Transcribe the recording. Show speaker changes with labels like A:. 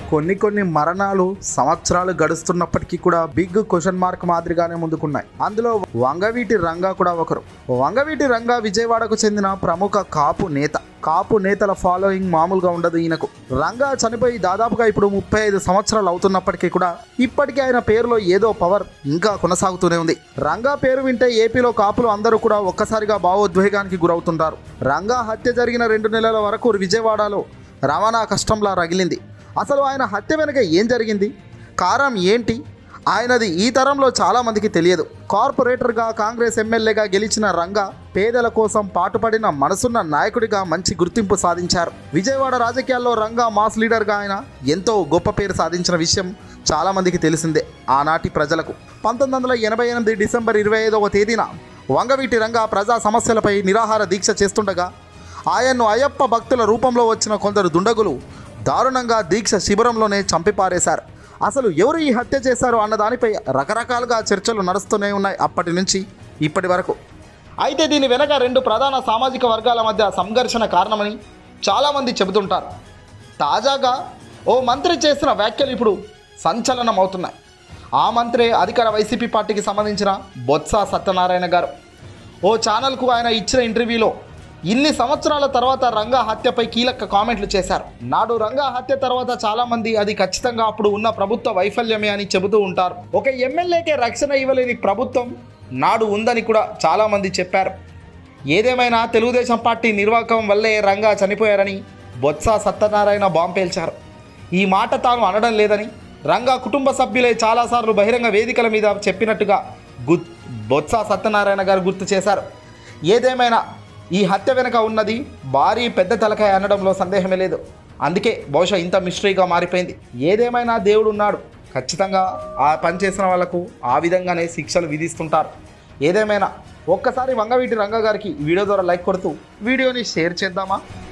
A: కొన్ని కొన్ని మరణాలు సంవత్సరాలు గడుస్తున్నప్పటికీ కూడా బిగ్ క్వశ్చన్ మార్క్ మాదిరిగానే ముందుకున్నాయి అందులో వంగవీటి రంగా కూడా ఒకరు వంగవీటి రంగా విజయవాడకు చెందిన ప్రముఖ కాపు నేత కాపు నేతల ఫాలోయింగ్ మామూలుగా ఉండదు ఈయనకు రంగా చనిపోయి దాదాపుగా ఇప్పుడు ముప్పై ఐదు సంవత్సరాలు అవుతున్నప్పటికీ కూడా ఇప్పటికీ ఆయన పేరులో ఏదో పవర్ ఇంకా కొనసాగుతూనే ఉంది రంగా పేరు వింటే ఏపీలో కాపులు అందరూ కూడా ఒక్కసారిగా భావోద్వేగానికి గురవుతుంటారు రంగా హత్య జరిగిన రెండు నెలల వరకు విజయవాడలో రవాణా కష్టంలా రగిలింది అసలు ఆయన హత్య వెనుక ఏం జరిగింది కారణం ఏంటి ఆయనది ఈ తరంలో చాలా మందికి తెలియదు కార్పొరేటర్గా కాంగ్రెస్ ఎమ్మెల్యేగా గెలిచిన రంగా పేదల కోసం పాటుపడిన మనసున్న నాయకుడిగా మంచి గుర్తింపు సాధించారు విజయవాడ రాజకీయాల్లో రంగా మాస్ లీడర్గా ఆయన ఎంతో గొప్ప పేరు సాధించిన విషయం చాలా మందికి తెలిసిందే ఆనాటి ప్రజలకు పంతొమ్మిది వందల ఎనభై ఎనిమిది డిసెంబర్ ఇరవై ఐదవ తేదీన వంగవీటి రంగా ప్రజా సమస్యలపై నిరాహార దీక్ష చేస్తుండగా ఆయన్ను అయ్యప్ప భక్తుల రూపంలో వచ్చిన కొందరు దుండగులు దారుణంగా దీక్ష శిబిరంలోనే చంపిపారేశారు అసలు ఎవరు ఈ హత్య చేశారు అన్న దానిపై రకరకాలుగా చర్చలు నడుస్తూనే ఉన్నాయి అప్పటి నుంచి ఇప్పటి వరకు అయితే దీని వెనక రెండు ప్రధాన సామాజిక వర్గాల మధ్య సంఘర్షణ కారణమని చాలామంది చెబుతుంటారు తాజాగా ఓ మంత్రి చేసిన వ్యాఖ్యలు ఇప్పుడు సంచలనం అవుతున్నాయి ఆ మంత్రే అధికార వైసీపీ పార్టీకి సంబంధించిన బొత్స సత్యనారాయణ గారు ఓ ఛానల్కు ఆయన ఇచ్చిన ఇంటర్వ్యూలో ఇన్ని సంవత్సరాల తర్వాత రంగా హత్యపై కీలక కామెంట్లు చేశారు నాడు రంగా హత్య తర్వాత చాలా మంది అది ఖచ్చితంగా అప్పుడు ఉన్న ప్రభుత్వ వైఫల్యమే అని చెబుతూ ఉంటారు ఒక ఎమ్మెల్యేకే రక్షణ ఇవ్వలేని ప్రభుత్వం నాడు ఉందని కూడా చాలా మంది చెప్పారు ఏదేమైనా తెలుగుదేశం పార్టీ నిర్వాహకం వల్లే రంగా చనిపోయారని బొత్స సత్యనారాయణ బాంబు పేల్చారు ఈ మాట తాను అనడం లేదని రంగా కుటుంబ సభ్యులే చాలాసార్లు బహిరంగ వేదికల మీద చెప్పినట్టుగా గు బొత్స సత్యనారాయణ గారు గుర్తు చేశారు ఏదేమైనా ఈ హత్య వెనుక ఉన్నది భారీ పెద్ద తలకాయ అనడంలో సందేహమే లేదు అందుకే బహుశా ఇంత మిస్టరీగా మారిపోయింది ఏదేమైనా దేవుడు ఉన్నాడు ఖచ్చితంగా ఆ పని చేసిన వాళ్ళకు ఆ విధంగానే శిక్షలు విధిస్తుంటారు ఏదేమైనా ఒక్కసారి వంగవీటి రంగ గారికి ఈ వీడియో ద్వారా లైక్ కొడుతూ వీడియోని షేర్ చేద్దామా